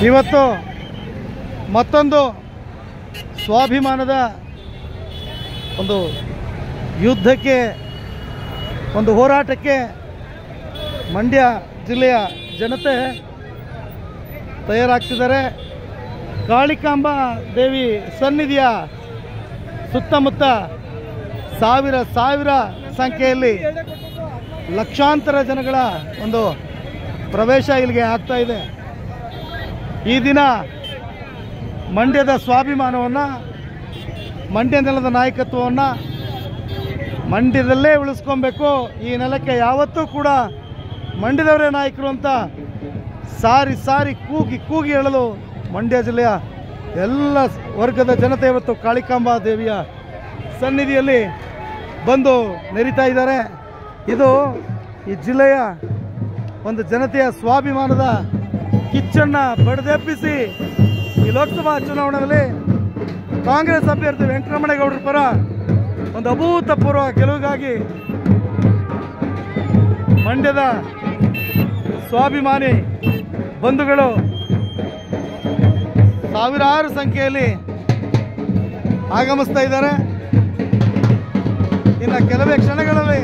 ಇವತ್ತು ಮತ್ತೊಂದು ಸ್ವಾಭಿಮಾನದ ಒಂದು ಯುದ್ಧಕ್ಕೆ ಒಂದು ಹೋರಾಟಕ್ಕೆ ಮಂಡ್ಯ ಜಿಲ್ಲೆಯ ಜನತೆ ತಯಾರಾಗ್ತಿದ್ದಾರೆ ಕಾಳಿಕಾಂಬ ದೇವಿ ಸನ್ನಿಧಿಯ ಸುತ್ತಮುತ್ತ ಸಾವಿರ ಸಾವಿರ ಸಂಖ್ಯೆಯಲ್ಲಿ ಲಕ್ಷಾಂತರ ಜನಗಳ ಒಂದು ಪ್ರವೇಶ ಇಲ್ಲಿಗೆ ಆಗ್ತಾ ಇದೆ ಈ ದಿನ ಮಂಡ್ಯದ ಸ್ವಾಭಿಮಾನವನ್ನು ಮಂಡ್ಯ ನೆಲದ ನಾಯಕತ್ವವನ್ನು ಮಂಡ್ಯದಲ್ಲೇ ಉಳಿಸ್ಕೊಬೇಕು ಈ ನೆಲಕ್ಕೆ ಯಾವತ್ತೂ ಕೂಡ ಮಂಡ್ಯದವರೇ ನಾಯಕರು ಅಂತ ಸಾರಿ ಸಾರಿ ಕೂಗಿ ಕೂಗಿ ಹೇಳಲು ಮಂಡ್ಯ ಜಿಲ್ಲೆಯ ಎಲ್ಲ ವರ್ಗದ ಜನತೆ ಇವತ್ತು ಕಾಳಿಕಾಂಬಾ ದೇವಿಯ ಸನ್ನಿಧಿಯಲ್ಲಿ ಬಂದು ನೆರಿತಾ ಇದ್ದಾರೆ ಇದು ಈ ಜಿಲ್ಲೆಯ ಒಂದು ಜನತೆಯ ಸ್ವಾಭಿಮಾನದ ಕಿಚ್ಚನ್ನು ಬಡಿದೆಬ್ಬಿಸಿ ಈ ಲೋಕಸಭಾ ಚುನಾವಣೆಯಲ್ಲಿ ಕಾಂಗ್ರೆಸ್ ಅಭ್ಯರ್ಥಿ ವೆಂಕಟರಮಣೇಗೌಡರ ಪರ ಒಂದು ಅಭೂತಪೂರ್ವ ಗೆಲುವಿಗಾಗಿ ಮಂಡ್ಯದ ಸ್ವಾಭಿಮಾನಿ ಬಂಧುಗಳು ಸಾವಿರಾರು ಸಂಖ್ಯೆಯಲ್ಲಿ ಆಗಮಿಸ್ತಾ ಇದ್ದಾರೆ ಇನ್ನು ಕೆಲವೇ ಕ್ಷಣಗಳಲ್ಲಿ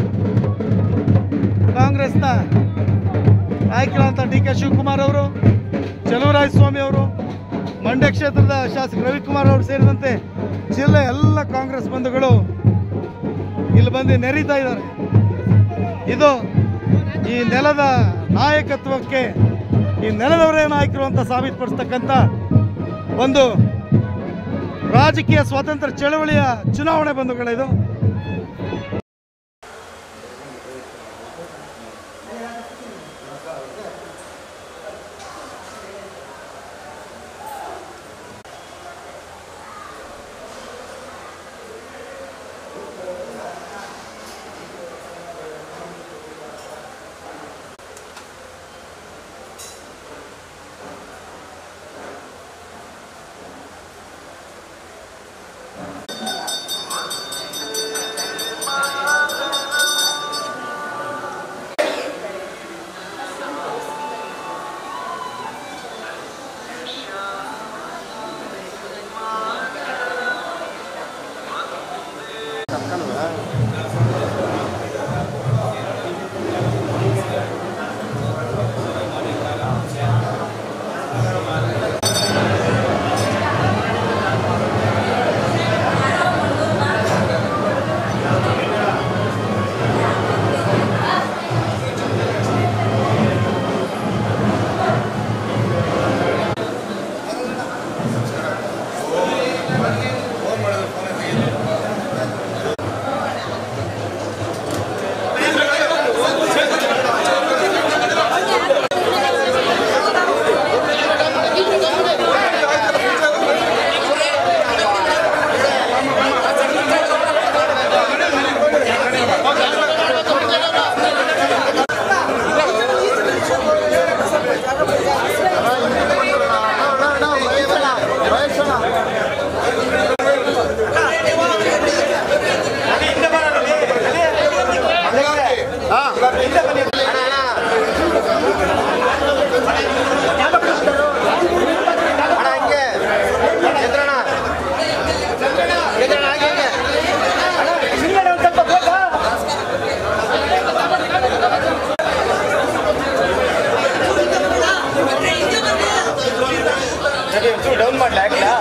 ಕಾಂಗ್ರೆಸ್ನ ನಾಯಕರಾದಂಥ ಡಿ ಕೆ ಶಿವಕುಮಾರ್ ಅವರು ಚಲುವರಾಯ ಸ್ವಾಮಿ ಅವರು ಮಂಡ್ಯ ಕ್ಷೇತ್ರದ ಶಾಸಕ ರವಿಕುಮಾರ್ ಅವರು ಸೇರಿದಂತೆ ಜಿಲ್ಲೆ ಎಲ್ಲ ಕಾಂಗ್ರೆಸ್ ಬಂಧುಗಳು ಇಲ್ಲಿ ಬಂದು ನೆರೀತಾ ಇದ್ದಾರೆ ಇದು ಈ ನೆಲದ ನಾಯಕತ್ವಕ್ಕೆ ಈ ನೆಲದವರೇ ನಾಯಕರು ಅಂತ ಸಾಬೀತುಪಡಿಸ್ತಕ್ಕಂಥ ಒಂದು ರಾಜಕೀಯ ಸ್ವಾತಂತ್ರ್ಯ ಚಳವಳಿಯ ಚುನಾವಣೆ ಬಂಧುಗಳಿದು ಡೌನ್ ಮಾಡ್ಲಾ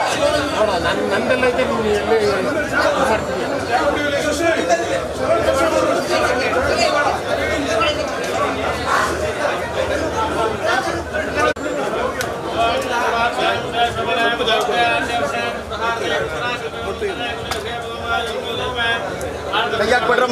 ನನ್ನ ನಂದೆಲ್ಲ ಐತೆ ನೀನು ಎಲ್ಲಿ ಮಾಡ್ತೀನಿ ಕೈಯಾಕ್ ಬಿಡ್ರಮ್ಮ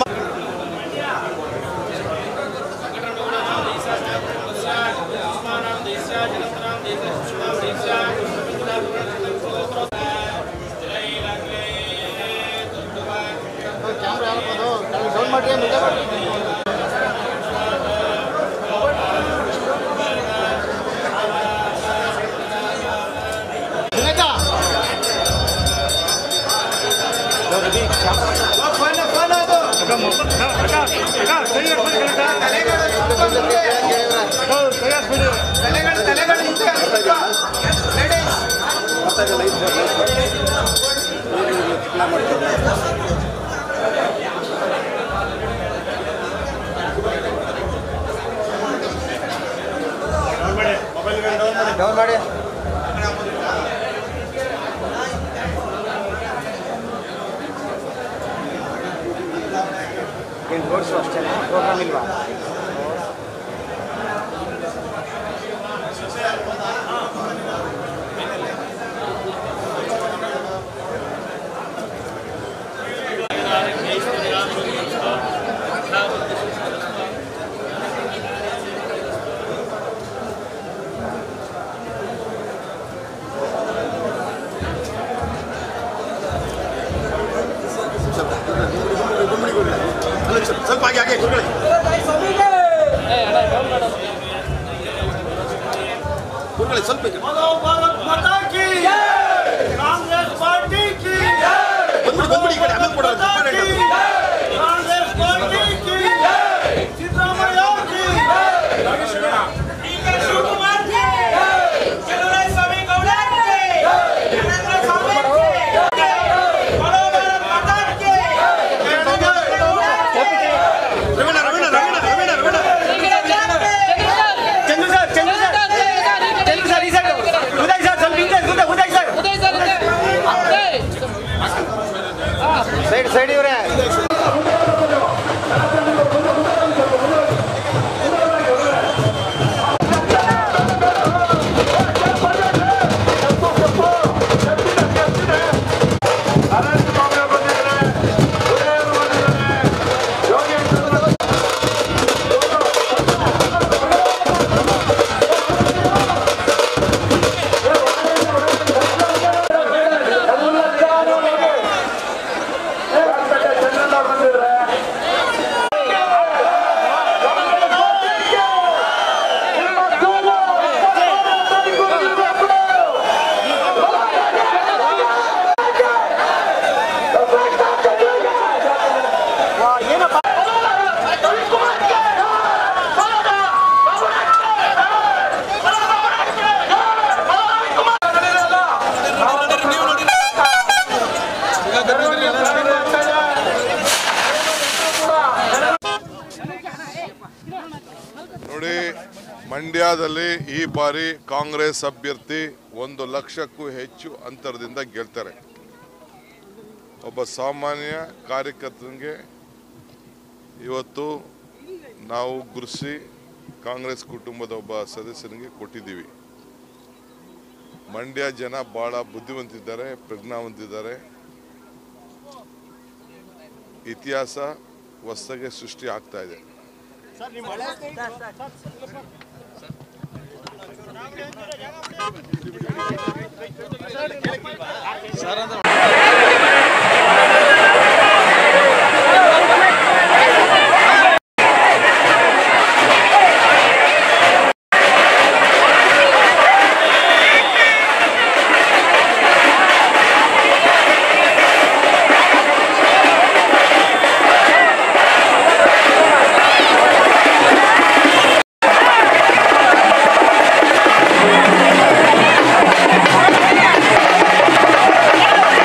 ಡೌನ್ ಮಾಡ್ರಿ ನಿಜ ಮಾಡ್ರಿ ಫೋನ್ ಫೋನ್ ಅದು ಡೌನ್ ಮಾಡಿ ಏನು ನೋಡ್ಸು ಅಷ್ಟೇ ಪ್ರೋಗ್ರಾಮ್ ಇಲ್ವಾ ಸ್ವಲ್ಪ ಹಾಗೆ ಹಾಗೆ ಗುರುಗಳೇ ಗುರುಗಳೇ ಸ್ವಲ್ಪ ಈ ಕಡೆ. कांग्रेस पार्टी की ಬಂದ್ಬಿಡಿ ಬಂದ್ಬಿಡಿ ಈ ಕಡೆ ಆಮೇಲೆ ಕೊಡೋಣ कांग्रेस पार्टी की सिद्धरामಯ್ಯ की डी.के. शिवकुमार की चलुराय स्वामी गौಡ की नरेंद्र स्वामी की बोलो भारत माता की ರವೀಣ ರವೀಣ ರವೀಣ ರವೀಣ ರವೀಣ Chandru sir Chandru sir Chandru sir ಈ ಸೈಡ್ ಉದಯ್ ಸರ್ ಸ್ವಲ್ಪ ಹಿಂದೆ ಮುಂದೆ ಉದಯ್ ಸರ್ ಸೈಡ್ ಸೈಡ್ ಇವ್ರೆ ನೋಡಿ ಮಂಡ್ಯದಲ್ಲಿ ಈ ಬಾರಿ ಕಾಂಗ್ರೆಸ್ ಅಭ್ಯರ್ಥಿ ಒಂದು ಲಕ್ಷಕ್ಕೂ ಹೆಚ್ಚು ಅಂತರದಿಂದ ಗೆಲ್ತಾರೆ ಒಬ್ಬ ಸಾಮಾನ್ಯ ಕಾರ್ಯಕರ್ತನಿಗೆ ಇವತ್ತು ನಾವು ಗುರುಸಿ ಕಾಂಗ್ರೆಸ್ ಕುಟುಂಬದ ಒಬ್ಬ ಸದಸ್ಯನಿಗೆ ಕೊಟ್ಟಿದ್ದೀವಿ ಮಂಡ್ಯ ಜನ ಬಹಳ ಬುದ್ಧಿವಂತಿದ್ದಾರೆ ಪ್ರಜ್ಞಾವಂತಿದ್ದಾರೆ ಇತಿಹಾಸ ಹೊಸಗೆ ಸೃಷ್ಟಿ ಆಗ್ತಾ ಇದೆ ¡Vamos!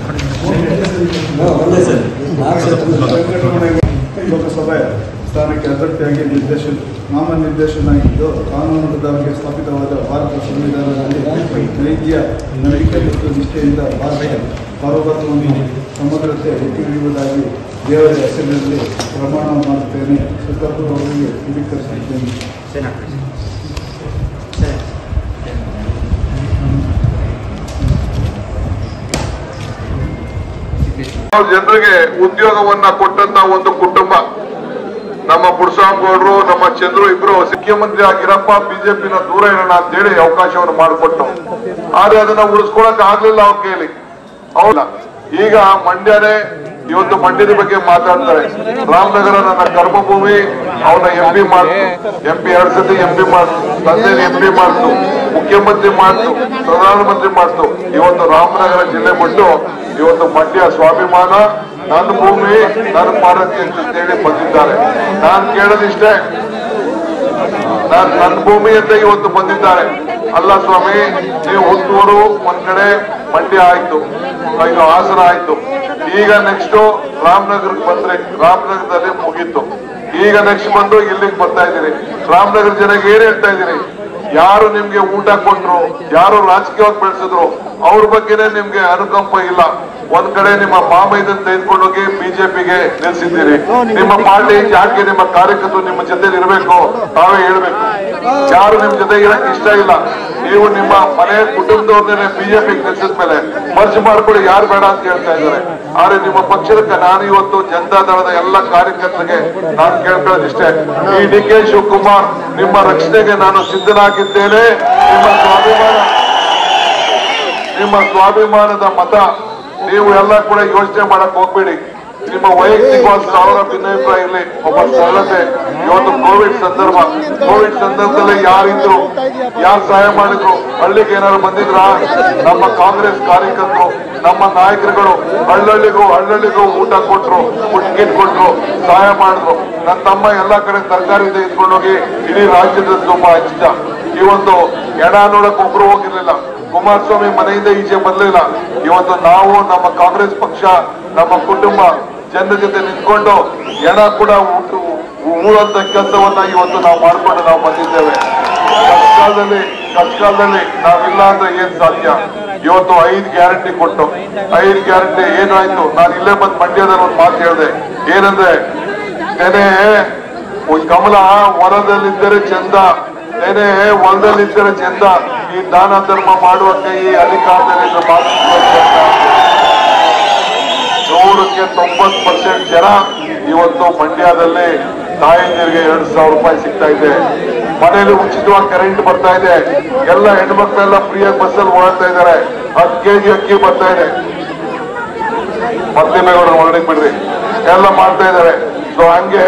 ಲೋಕಸಭೆ ಸ್ಥಾನಕ್ಕೆ ಅಭ್ಯರ್ಥಿಯಾಗಿ ನಿರ್ದೇಶನ ನಾಮ ನಿರ್ದೇಶನಾಗಿದ್ದು ಕಾನೂನುಬದ್ಧವಾಗಿ ಸ್ಥಾಪಿತವಾದ ಭಾರತ ಸಂವಿಧಾನದಲ್ಲಿ ನೈಜ ನಂಬಿಕೆ ಮತ್ತು ನಿಷ್ಠೆಯಿಂದ ಭಾರತ ಸಾರ್ವಭೌಮತ್ವವನ್ನು ಸಮಗ್ರತೆ ಎತ್ತಿ ಹಿಡಿಯುವುದಾಗಿ ದೇವರ ಹೆಸರಿನಲ್ಲಿ ಪ್ರಮಾಣ ಮಾಡುತ್ತೇನೆ ಸತ್ತಪೂರ್ವವಾಗಿ ದೃಢೀಕರಿಸುತ್ತೇನೆ ಜನರಿಗೆ ಉದ್ಯೋಗವನ್ನ ಕೊಟ್ಟಂತ ಒಂದು ಕುಟುಂಬ ನಮ್ಮ ಪುರುಷಾಮಗೌಡರು ನಮ್ಮ ಚಂದ್ರು ಇಬ್ರು ಮುಖ್ಯಮಂತ್ರಿ ಆಗಿರಪ್ಪ ಬಿಜೆಪಿನ ದೂರ ಇರೋಣ ಅಂತ ಹೇಳಿ ಅವಕಾಶವನ್ನು ಮಾಡಿಕೊಟ್ಟು ಆದ್ರೆ ಅದನ್ನ ಉಳಿಸ್ಕೊಳಕ್ ಆಗ್ಲಿಲ್ಲ ಅವ್ರ ಕೈಲಿ ಹೌದಾ ಈಗ ಮಂಡ್ಯನೇ ಇವತ್ತು ಮಂಡ್ಯದ ಬಗ್ಗೆ ಮಾತಾಡ್ತಾರೆ ರಾಮನಗರ ನನ್ನ ಕರ್ಮಭೂಮಿ ಅವನ ಎಂ ಪಿ ಮಾಡ್ತು ಎಂ ಪಿ ಎರಡ್ ಸತಿ ಎಂ ಪಿ ಮಾಡ್ತು ತಂದೆ ಎಂ ಪಿ ಮಾಡ್ತು ಮುಖ್ಯಮಂತ್ರಿ ಮಾಡ್ತು ಪ್ರಧಾನಮಂತ್ರಿ ಮಾಡ್ತು ಇವತ್ತು ರಾಮನಗರ ಜಿಲ್ಲೆ ಬಿಟ್ಟು ಇವತ್ತು ಮಂಡ್ಯ ಸ್ವಾಭಿಮಾನ ನನ್ನ ಭೂಮಿ ನನ್ನ ಪಾರತಿ ಅಂತ ಹೇಳಿ ಬಂದಿದ್ದಾರೆ ನಾನ್ ಕೇಳೋದಿಷ್ಟೇ ನಾನ್ ನನ್ನ ಭೂಮಿ ಅಂತ ಇವತ್ತು ಬಂದಿದ್ದಾರೆ ಅಲ್ಲ ಸ್ವಾಮಿ ನೀವು ಹುಟ್ಟೂರು ಒಂದ್ ಕಡೆ ಮಂಡ್ಯ ಆಯ್ತು ಇದು ಹಾಸನ ಆಯ್ತು ಈಗ ನೆಕ್ಸ್ಟ್ ರಾಮನಗರಕ್ಕೆ ಬಂದ್ರೆ ರಾಮನಗರದಲ್ಲಿ ಮುಗೀತು ಈಗ ನೆಕ್ಸ್ಟ್ ಬಂದು ಇಲ್ಲಿಗೆ ಬರ್ತಾ ಇದ್ದೀರಿ ರಾಮನಗರ ಜನಕ್ಕೆ ಏನ್ ಹೇಳ್ತಾ ಇದ್ದೀರಿ ಯಾರು ನಿಮ್ಗೆ ಊಟ ಕೊಟ್ರು ಯಾರು ರಾಜಕೀಯವಾಗಿ ಬೆಳೆಸಿದ್ರು ಅವ್ರ ಬಗ್ಗೆನೇ ನಿಮ್ಗೆ ಅನುಕಂಪ ಇಲ್ಲ ಒಂದ್ ಕಡೆ ನಿಮ್ಮ ಮಾಮ ಇದನ್ನ ತೆಗೆದುಕೊಂಡೋಗಿ ಬಿಜೆಪಿಗೆ ನಿಲ್ಸಿದ್ದೀರಿ ನಿಮ್ಮ ಪಾರ್ಟಿ ಯಾಕೆ ನಿಮ್ಮ ಕಾರ್ಯಕರ್ತರು ನಿಮ್ಮ ಜೊತೆ ಇರಬೇಕು ತಾವೇ ಹೇಳ್ಬೇಕು ಯಾರು ನಿಮ್ ಜೊತೆ ಇರಕ್ ಇಷ್ಟ ಇಲ್ಲ ನೀವು ನಿಮ್ಮ ಮನೆ ಕುಟುಂಬದವ್ರನ್ನೇ ಬಿಜೆಪಿಗೆ ನಿಲ್ಸಿದ ಮೇಲೆ ಮರ್ಜ್ ಮಾಡ್ಕೊಳ್ಳಿ ಯಾರು ಬೇಡ ಅಂತ ಹೇಳ್ತಾ ಇದ್ದಾರೆ ಆದ್ರೆ ನಿಮ್ಮ ಪಕ್ಷದ ನಾನು ಇವತ್ತು ಜನತಾ ದಳದ ಎಲ್ಲ ಕಾರ್ಯಕರ್ತರಿಗೆ ನಾನು ಕೇಳ್ಕೊಳ್ಳೋದಿಷ್ಟೇ ಈ ಡಿ ಕೆ ಶಿವಕುಮಾರ್ ನಿಮ್ಮ ರಕ್ಷಣೆಗೆ ನಾನು ಸಿದ್ಧನಾಗಿದ್ದೇನೆ ನಿಮ್ಮ ಸ್ವಾಭಿಮಾನ ನಿಮ್ಮ ಸ್ವಾಭಿಮಾನದ ಮತ ನೀವು ಎಲ್ಲ ಕೂಡ ಯೋಚನೆ ಮಾಡಕ್ ಹೋಗ್ಬೇಡಿ ನಿಮ್ಮ ವೈಯಕ್ತಿಕವಾದ ಸಾವಿರ ಭಿನ್ನಾಭಿಪ್ರಾಯ ಇರಲಿ ಒಬ್ಬ ಸರಳತೆ ಇವತ್ತು ಕೋವಿಡ್ ಸಂದರ್ಭ ಕೋವಿಡ್ ಸಂದರ್ಭದಲ್ಲಿ ಯಾರಿದ್ರು ಯಾರು ಸಹಾಯ ಮಾಡಿದ್ರು ಹಳ್ಳಿಗೆ ಏನಾದ್ರು ಬಂದಿದ್ರ ನಮ್ಮ ಕಾಂಗ್ರೆಸ್ ಕಾರ್ಯಕರ್ತರು ನಮ್ಮ ನಾಯಕರುಗಳು ಹಳ್ಳಹಳ್ಳಿಗೂ ಹಳ್ಳಹಳ್ಳಿಗೂ ಊಟ ಕೊಟ್ರು ಕಿಟ್ ಕೊಟ್ರು ಸಹಾಯ ಮಾಡಿದ್ರು ನನ್ನ ತಮ್ಮ ಎಲ್ಲಾ ಕಡೆ ತರಕಾರಿ ತೆಗೆದುಕೊಂಡೋಗಿ ಇಡೀ ರಾಜ್ಯದ ತುಂಬಾ ಹಚ್ಚಿದ ಇವತ್ತು ಎಡ ನೋಡಕ್ ಒಬ್ರು ಹೋಗಿರ್ಲಿಲ್ಲ ಕುಮಾರಸ್ವಾಮಿ ಮನೆಯಿಂದ ಈಚೆ ಬರ್ಲಿಲ್ಲ ಇವತ್ತು ನಾವು ನಮ್ಮ ಕಾಂಗ್ರೆಸ್ ಪಕ್ಷ ನಮ್ಮ ಕುಟುಂಬ ಜನರ ಜೊತೆ ನಿಂತ್ಕೊಂಡು ಎಣ ಕೂಡ ಉಂಟು ಊರಂತ ಕೆಲಸವನ್ನ ಇವತ್ತು ನಾವು ಮಾಡ್ಕೊಂಡು ನಾವು ಬಂದಿದ್ದೇವೆ ಕಷ್ಟಕಾಲದಲ್ಲಿ ಕಷ್ಟಕಾಲದಲ್ಲಿ ನಾವಿಲ್ಲ ಅಂದ್ರೆ ಏನ್ ಸಾಧ್ಯ ಇವತ್ತು ಐದು ಗ್ಯಾರಂಟಿ ಕೊಟ್ಟು ಐದು ಗ್ಯಾರಂಟಿ ಏನಾಯ್ತು ನಾನು ಇಲ್ಲೇ ಬಂದು ಮಂಡ್ಯದಲ್ಲಿ ಒಂದು ಮಾತು ಹೇಳಿದೆ ಏನಂದ್ರೆ ನೆನೆ ಒಂದ್ ಕಮಲ ಹೊಲದಲ್ಲಿದ್ದರೆ ಚಂದ ನೆನೆ ಹೊಲದಲ್ಲಿದ್ದರೆ ಚಂದ ಈ ದಾನ ಧರ್ಮ ಮಾಡುವ ಕೈ ಅಧಿಕಾರದಲ್ಲಿ ಇದು ಮಾತುಕತೆ ಚಂದ. ನೂರಕ್ಕೆ ತೊಂಬತ್ ಪರ್ಸೆಂಟ್ ಜನ ಇವತ್ತು ಮಂಡ್ಯದಲ್ಲಿ ತಾಯಂದಿರಿಗೆ ಎರಡ್ ಸಾವಿರ ರೂಪಾಯಿ ಸಿಗ್ತಾ ಇದೆ ಮನೆಯಲ್ಲಿ ಉಚಿತವಾಗಿ ಕರೆಂಟ್ ಬರ್ತಾ ಇದೆ ಎಲ್ಲ ಹೆಣ್ಮಕ್ಳೆಲ್ಲ ಫ್ರೀಯಾಗಿ ಬಸ್ಸಲ್ಲಿ ಓಡಾಡ್ತಾ ಇದ್ದಾರೆ ಹತ್ತು ಕೆಜಿ ಅಕ್ಕಿ ಬರ್ತಾ ಇದೆ ಮತ್ತೆ ಮೇಗೌಡ ಹೊರಡಿ ಬಿಡ್ರಿ ಎಲ್ಲ ಮಾಡ್ತಾ ಇದ್ದಾರೆ ಸೊ ಹಂಗೆ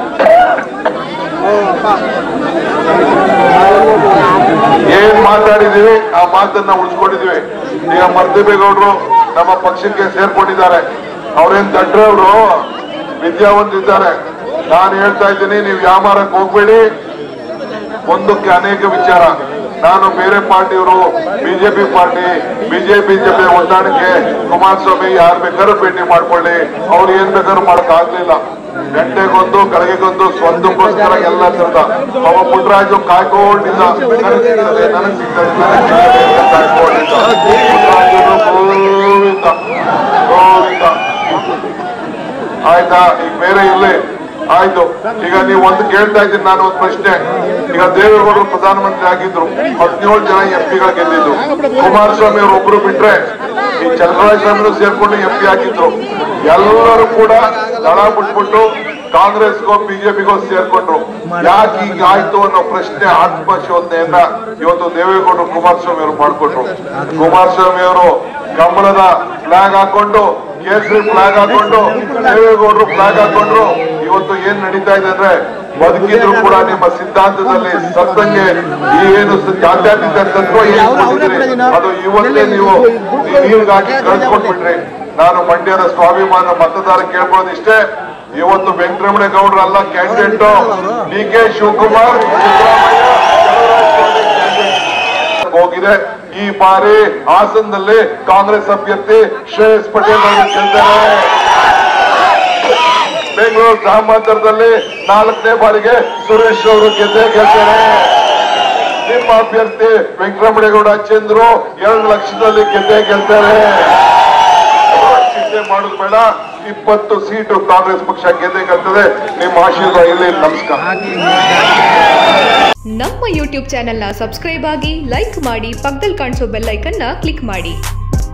ಏನ್ ಮಾತಾಡಿದೀವಿ ಆ ಮಾತನ್ನ ಉಳಿಸ್ಕೊಂಡಿದೀವಿ ಈಗ ಮರ್ತಿಬೇಗೌಡರು ನಮ್ಮ ಪಕ್ಷಕ್ಕೆ ಸೇರ್ಕೊಂಡಿದ್ದಾರೆ ಅವ್ರೇನ್ ದಡ್ರವ್ರು ವಿದ್ಯಾವಂತಿದ್ದಾರೆ ನಾನು ಹೇಳ್ತಾ ಇದ್ದೀನಿ ನೀವು ವ್ಯಾಪಾರಕ್ಕೆ ಹೋಗ್ಬೇಡಿ ಒಂದಕ್ಕೆ ಅನೇಕ ವಿಚಾರ ನಾನು ಬೇರೆ ಪಾರ್ಟಿಯವರು ಬಿಜೆಪಿ ಪಾರ್ಟಿ ಬಿಜೆಪಿ ಜೊತೆ ಹೊಂದಾಣಿಕೆ ಕುಮಾರಸ್ವಾಮಿ ಯಾರು ಬೇಕಾದ್ರೂ ಭೇಟಿ ಮಾಡ್ಕೊಳ್ಳಿ ಅವ್ರು ಏನ್ ಬೇಕಾದ್ರೂ ಮಾಡಕ್ ಆಗ್ಲಿಲ್ಲ ಗಂಟೆಗೊಂದು ಗಳಿಗೆಗೊಂದು ಸ್ವಂತಕ್ಕೋಸ್ಕರ ಎಲ್ಲ ತರದ ಅವ ಪುಟ್ಟರಾಜು ಕಾಯ್ಕೊಂಡಿದ್ದ ನನಗ್ ಸಿಗ್ತದೆ ನನಗ್ ಸಿಗ್ತದೆ ನನಗ್ ಸಿಗ್ತದೆ ಅಂತ ಕಾಯ್ಕೊಂಡಿದ್ದ ಪುಟ್ಟರಾಜುನು ಗೋವಿಂದ ಗೋವಿಂದ ಆಯ್ತಾ ಈಗ ಬೇರೆ ಇರ್ಲಿ ಆಯ್ತು ಈಗ ನೀವು ಒಂದು ಕೇಳ್ತಾ ಇದ್ದೀನಿ ನಾನು ಒಂದು ಪ್ರಶ್ನೆ ಈಗ ದೇವೇಗೌಡರು ಪ್ರಧಾನಮಂತ್ರಿ ಆಗಿದ್ರು ಹದಿನೇಳು ಜನ ಎಂ ಪಿಗಳು ಗೆದ್ದಿದ್ರು ಕುಮಾರಸ್ವಾಮಿ ಅವರು ಒಬ್ರು ಬಿಟ್ರೆ ಈ ಚಂದ್ರರಾಜಸ್ವಾಮಿ ಸೇರ್ಕೊಂಡು ಎಂ ಪಿ ಆಗಿದ್ರು ಎಲ್ಲರೂ ಕೂಡ ದಳ ಬಿಟ್ಬಿಟ್ಟು ಕಾಂಗ್ರೆಸ್ಗೋ ಬಿಜೆಪಿಗೋ ಸೇರ್ಕೊಂಡ್ರು ಯಾಕೆ ಈಗ ಆಯ್ತು ಅನ್ನೋ ಪ್ರಶ್ನೆ ಆತ್ಮಶೋಧನೆಯನ್ನ ಇವತ್ತು ದೇವೇಗೌಡರು ಕುಮಾರಸ್ವಾಮಿ ಅವರು ಮಾಡ್ಕೊಟ್ರು ಕುಮಾರಸ್ವಾಮಿ ಅವರು ಕಮಲದ ಫ್ಲಾಗ್ ಹಾಕೊಂಡು ಕೇಸರಿ ಫ್ಲಾಗ್ ಹಾಕೊಂಡು ದೇವೇಗೌಡರು ಫ್ಲಾಗ್ ಹಾಕೊಂಡ್ರು ಇವತ್ತು ಏನ್ ನಡೀತಾ ಇದೆ ಅಂದ್ರೆ ಬದುಕಿದ್ರು ಕೂಡ ನಿಮ್ಮ ಸಿದ್ಧಾಂತದಲ್ಲಿ ಸತ್ತಂಗೆ ಈ ಏನು ಸ- ಜಾತ್ಯತೀತ ತತ್ವ ಏನ್ ಕೊಟ್ಟಿದ್ದೀರಿ, ಅದು ಇವತ್ತೇ ನೀವು ನೀರಿಗಾಗಿ ಕಳ್ಸ್ಕೊಟ್ಬಿಟ್ರಿ ನಾನು ಮಂಡ್ಯದ ಸ್ವಾಭಿಮಾನ ಮತದಾರ ಕೇಳ್ಕೊಳ್ಳೋದಿಷ್ಟೇ ಇವತ್ತು ವೆಂಕಟರಮಣೇಗೌಡರು ಅಲ್ಲ candidate D K Shivakumar Siddaramaiah ಹೋಗಿದೆ ಈ ಬಾರಿ ಹಾಸನದಲ್ಲಿ ಕಾಂಗ್ರೆಸ್ ಅಭ್ಯರ್ಥಿ ಶ್ರೇಯಸ್ ಪಟೇಲ್ ಅವರು ಗೆಲ್ತಾರೆ ಬೆಂಗಳೂರು ಗ್ರಾಮಾಂತರದಲ್ಲಿ ನಾಲ್ಕನೇ ಬಾರಿಗೆ ಸುರೇಶ್ ಅವರು ಗೆದ್ದೇ ಗೆಲ್ತಾರೆ ನಿಮ್ಮ ಅಭ್ಯರ್ಥಿ ವೆಂಕಟರಮಣೇಗೌಡ ಚಂದ್ರು ಎರಡು ಲಕ್ಷದಲ್ಲಿ ಗೆದ್ದೇ ಗೆಲ್ತಾರೆ ಚಿಂತೆ ಮಾಡೋದು ಬೇಡ ಇಪ್ಪತ್ತು ಸೀಟು ಕಾಂಗ್ರೆಸ್ ಪಕ್ಷ ಗೆದ್ದೇ ಗೆಲ್ತದೆ ನಿಮ್ಮ ಆಶೀರ್ವಾದ ಇಲ್ಲಿ ನಮಸ್ಕಾರ ನಮ್ಮ ಯೂಟ್ಯೂಬ್ ಚಾನೆಲ್ನ ಸಬ್ಸ್ಕ್ರೈಬ್ ಆಗಿ ಲೈಕ್ ಮಾಡಿ ಪಕ್ಕದಲ್ಲಿ ಕಾಣಿಸೋ ಬೆಲ್ ಐಕನ್ನ ಕ್ಲಿಕ್ ಮಾಡಿ